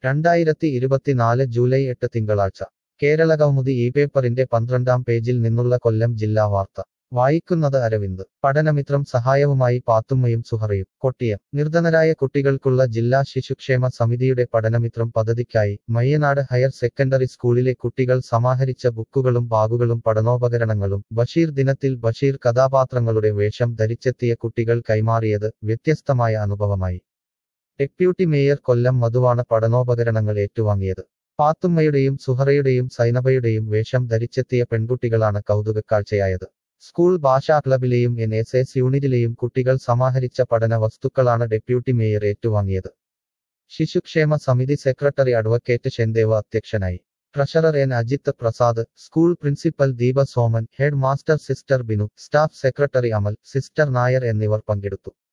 രണ്ടായിരത്തി ഇരുപത്തിനാല് ജൂലൈ എട്ട് തിങ്കളാഴ്ച കേരളകൗമുദി ഈ പേപ്പറിന്റെ പന്ത്രണ്ടാം പേജിൽ നിന്നുള്ള കൊല്ലം ജില്ലാ വാർത്ത വായിക്കുന്നത് അരവിന്ദ് പഠനമിത്രം സഹായവുമായി പാത്തുമ്മയും സുഹറയും കൊട്ടിയം നിർധനരായ കുട്ടികൾക്കുള്ള ജില്ലാ ശിശുക്ഷേമ സമിതിയുടെ പഠനമിത്രം പദ്ധതിക്കായി മയ്യനാട് ഹയർ സെക്കൻഡറി സ്കൂളിലെ കുട്ടികൾ സമാഹരിച്ച ബുക്കുകളും ബാഗുകളും പഠനോപകരണങ്ങളും ബഷീർ ദിനത്തിൽ ബഷീർ കഥാപാത്രങ്ങളുടെ വേഷം ധരിച്ചെത്തിയ കുട്ടികൾ കൈമാറിയത് വ്യത്യസ്തമായ അനുഭവമായി ഡെപ്യൂട്ടി മേയർ കൊല്ലം മധുവാണ് പഠനോപകരണങ്ങൾ ഏറ്റുവാങ്ങിയത് പാത്തുമ്മയുടെയും സുഹറയുടെയും സൈനബയുടെയും വേഷം ധരിച്ചെത്തിയ പെൺകുട്ടികളാണ് കൗതുകക്കാഴ്ചയായത് സ്കൂൾ ഭാഷാ ക്ലബിലെയും എൻ എസ് എസ് യൂണിറ്റിലെയും കുട്ടികൾ സമാഹരിച്ച പഠന വസ്തുക്കളാണ് ഡെപ്യൂട്ടി മേയർ ഏറ്റുവാങ്ങിയത് ശിശുക്ഷേമ സമിതി സെക്രട്ടറി അഡ്വക്കേറ്റ് ഷെൻദേവ അധ്യക്ഷനായി treasurer N Ajith Prasad school principal Deepa Soman headmaster sister Binu staff secretary Amal sister Nair എന്നിവർ പങ്കെടുത്തു